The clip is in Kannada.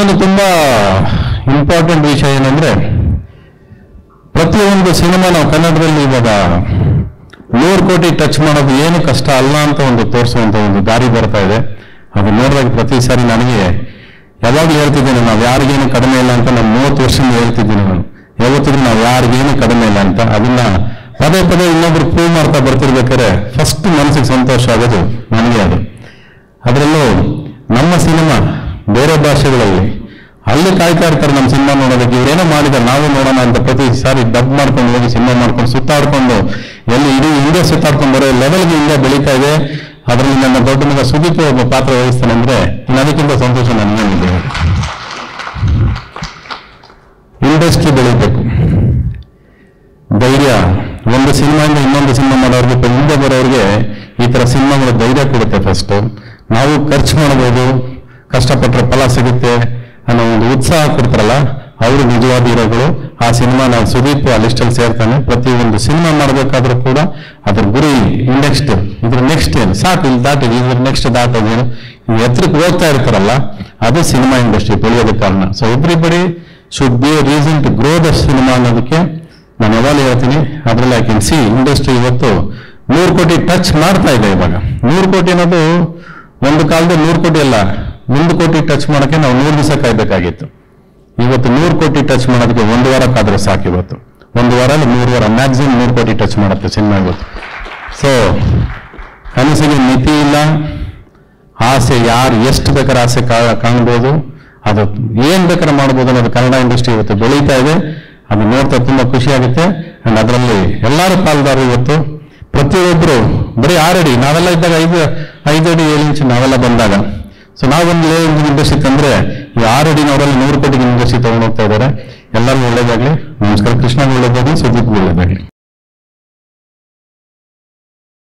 ಇನ್ನೊಂದು ತುಂಬಾ ಇಂಪಾರ್ಟೆಂಟ್ ವಿಷಯ ಏನಂದ್ರೆ ಪ್ರತಿಯೊಂದು ಸಿನಿಮಾ ನಾವು ಕನ್ನಡದಲ್ಲಿ ಇವಾಗ ನೂರು ಕೋಟಿ ಟಚ್ ಮಾಡೋದು ಏನು ಕಷ್ಟ ಅಲ್ಲ ಅಂತ ಒಂದು ತೋರಿಸುವಂತ ಒಂದು ದಾರಿ ಬರ್ತಾ ಇದೆ ಅದು ನೋಡಿದಾಗ ಪ್ರತಿ ಸಾರಿ ನನಗೆ ಯಾವಾಗಲೂ ಹೇಳ್ತಿದ್ದೀನಿ ನಾವು ಯಾರಿಗೇನು ಕಡಿಮೆ ಇಲ್ಲ ಅಂತ ನಾನು ಮೂವತ್ತು ವರ್ಷದಿಂದ ಹೇಳ್ತಿದ್ದೀನಿ ನಾನು ಯಾವತ್ತಿದ್ರು ನಾವು ಯಾರಿಗೇನು ಕಡಿಮೆ ಇಲ್ಲ ಅಂತ ಅದನ್ನ ಪದೇ ಪದೇ ಇನ್ನೊಬ್ರು ಪ್ರೂವ್ ಮಾಡ್ತಾ ಬರ್ತಿರ್ಬೇಕಾದ್ರೆ ಫಸ್ಟ್ ಮನಸ್ಸಿಗೆ ಸಂತೋಷ ಆಗೋದು ನನಗೆ ಅದು ಅದರಲ್ಲೂ ನಮ್ಮ ಸಿನಿಮಾ ಬೇರೆ ಭಾಷೆಗಳಲ್ಲಿ ಅಲ್ಲಿ ಕಾಯ್ತಾ ಇರ್ತಾರೆ ನಮ್ಮ ಸಿನಿಮಾ ನೋಡೋದಕ್ಕೆ ಇವ್ರೇನೋ ಮಾಡಿದ್ದಾರೆ ನಾವು ನೋಡೋಣ ಅಂತ ಪ್ರತಿ ಸಾರಿ ಡಬ್ ಮಾಡ್ಕೊಂಡು ಹೋಗಿ ಸಿನಿಮಾ ಮಾಡ್ಕೊಂಡು ಸುತ್ತಾಡ್ಕೊಂಡು ಎಲ್ಲಿ ಇಡೀ ಇಂಡಿಯಾ ಸುತ್ತಾಡ್ಕೊಂಡು ಬರೋ ಲೆವೆಲ್ಗೆ ಇಂಡಿಯಾ ಬೆಳೀತಾ ಇದೆ ಅದರಲ್ಲಿ ನನ್ನ ದೊಡ್ಡ ಮಗ ಸುದೀಪ್ ಒಬ್ಬ ಪಾತ್ರ ವಹಿಸ್ತಾನೆ ಅಂದ್ರೆ ಇನ್ನು ಅದಕ್ಕಿಂತ ಸಂತೋಷ ನನಗೇನಿದೆ ಇಂಡಸ್ಟ್ರಿ ಬೆಳಿಬೇಕು ಧೈರ್ಯ ಒಂದು ಸಿನಿಮಾಯಿಂದ ಇನ್ನೊಂದು ಸಿನಿಮಾ ಮಾಡೋರಿಗೆ ಇപ്പൊ ಹಿಂದೆ ಬರೋರಿಗೆ ಈ ತರ ಸಿನಿಮಾಗಳು ಧೈರ್ಯ ಕೊಡುತ್ತೆ ಫಸ್ಟ್ ನಾವು ಖರ್ಚು ಮಾಡಬಹುದು ಕಷ್ಟಪಟ್ಟರೆ ಫಲ ಸಿಗುತ್ತೆ ಅನ್ನೋ ಒಂದು ಉತ್ಸಾಹ ಕೊಡ್ತಾರಲ್ಲ ಅವರು ನಿಜವಾದ ಹೀರೋಗಳು ಆ ಸಿನಿಮಾ ನಾವು ಸುದೀಪ್ ಆ ಲಿಸ್ಟಲ್ಲಿ ಸೇರ್ತಾನೆ ಪ್ರತಿ ಒಂದು ಸಿನಿಮಾ ಮಾಡಬೇಕಾದ್ರೂ ಕೂಡ ಅದ್ರ ಗುರಿ ನೆಕ್ಸ್ಟ್ ಇದ್ರ ನೆಕ್ಸ್ಟ್ ಏನು ಸಾಕು ಇಲ್ಲಿ ದಾಟಿದೆ ಇದ್ರ ನೆಕ್ಸ್ಟ್ ದಾಟೋದೇನು ಇವ್ ಎತ್ತರಕ್ಕೆ ಹೋಗ್ತಾ ಇರ್ತಾರಲ್ಲ ಅದು ಸಿನಿಮಾ ಇಂಡಸ್ಟ್ರಿ ಬೆಳೆಯೋದಕ್ಕೆ ಕಾರಣ so everybody should be reason to grow the cinema ಅನ್ನೋದಕ್ಕೆ ನಾನು ಯಾವಾಗಲೂ ಹೇಳ್ತೀನಿ ಅದರಲ್ಲಿ ಐ ಕ್ಯಾನ್ ಸಿ ಇಂಡಸ್ಟ್ರಿ ಇವತ್ತು ನೂರು ಕೋಟಿ ಟಚ್ ಮಾಡ್ತಾ ಇದೆ ಇವಾಗ ನೂರು ಕೋಟಿ ಅನ್ನೋದು ಒಂದು ಕಾಲದಲ್ಲಿ ನೂರು ಕೋಟಿ ಅಲ್ಲ ಒಂದು ಕೋಟಿ ಟಚ್ ಮಾಡೋಕ್ಕೆ ನಾವು ನೂರು ದಿವಸ ಕಾಯ್ಬೇಕಾಗಿತ್ತು ಇವತ್ತು ನೂರು ಕೋಟಿ ಟಚ್ ಮಾಡೋದಕ್ಕೆ ಒಂದು ವಾರ ಕಾದ್ರೆ ಸಾಕು ಇವತ್ತು ಒಂದು ವಾರ ಅಲ್ಲಿ ಮೂರು ವಾರ ಮ್ಯಾಕ್ಸಿಮಮ್ ನೂರು ಕೋಟಿ ಟಚ್ ಮಾಡುತ್ತೆ ಸಿನಿಮಾ ಇವತ್ತು ಸೊ ಕನಸಿಗೆ ಮಿತಿ ಇಲ್ಲ ಆಸೆ ಯಾರು ಎಷ್ಟು ಬೇಕಾದ್ರೆ ಆಸೆ ಕಾ- ಕಾಣ್ಬೋದು ಅದು ಏನ್ ಬೇಕಾದ್ರೆ ಮಾಡ್ಬೋದು ಅನ್ನೋದು ಕನ್ನಡ ಇಂಡಸ್ಟ್ರಿ ಇವತ್ತು ಬೆಳೀತಾ ಇದೆ ಅದು ನೋಡ್ತಾ ತುಂಬಾ ಖುಷಿ ಆಗುತ್ತೆ ಅಂಡ್ ಅದರಲ್ಲಿ ಎಲ್ಲರೂ ಪಾಲ್ದಾರರು ಇವತ್ತು ಪ್ರತಿಯೊಬ್ಬರು ಬರೀ ಆರಡಿ ನಾವೆಲ್ಲ ಇದ್ದಾಗ ಐದು ಐದು ಅಡಿ ಏಳು ಇಂಚು ನಾವೆಲ್ಲ ಬಂದಾಗ ಸೊ ನಾವೊಂದು ಇಂಡಸ್ಟ್ರಿ ತಂದ್ರೆ ಈ ಆರಡಿನವರಲ್ಲಿ ನೂರು ಕೋಟಿ ಇಂಡಸ್ಟ್ರಿ ತಗೊಂಡು ಹೋಗ್ತಾ ಇದ್ದಾರೆ ಎಲ್ಲರಿಗೂ ಒಳ್ಳೇದಾಗ್ಲಿ ನಮಸ್ಕಾರ ಕೃಷ್ಣ ಒಳ್ಳೇದಾಗ್ಲಿ ಸುದೀಪ್ ಒಳ್ಳೇದಾಗ್ಲಿ